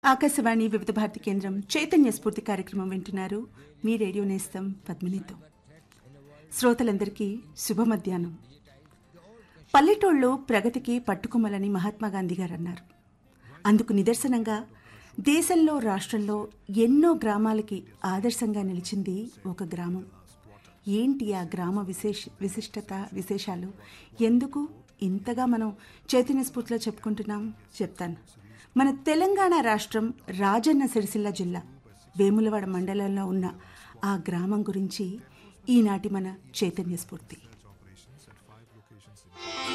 ఆకాశవాణి వివిధ భారతి కేంద్రం చైతన్య స్ఫూర్తి కార్యక్రమం వింటున్నారు మీ రేడియో నేస్తం పద్మినితో శ్రోతలందరికీ శుభ మధ్యాహ్నం పల్లెటూళ్ళు ప్రగతికి పట్టుకొమ్మలని మహాత్మా గాంధీ గారు అన్నారు అందుకు నిదర్శనంగా దేశంలో రాష్ట్రంలో ఎన్నో గ్రామాలకి ఆదర్శంగా నిలిచింది ఒక గ్రామం ఏంటి ఆ గ్రామ విశేష విశిష్టత విశేషాలు ఎందుకు ఇంతగా మనం చైతన్య స్ఫూర్తిలో చెప్పుకుంటున్నాం చెప్తాను మన తెలంగాణ రాష్ట్రం రాజన్న సిరిసిల్ల జిల్లా వేములవాడ మండలంలో ఉన్న ఆ గ్రామం గురించి ఈనాటి మన చైతన్య స్ఫూర్తి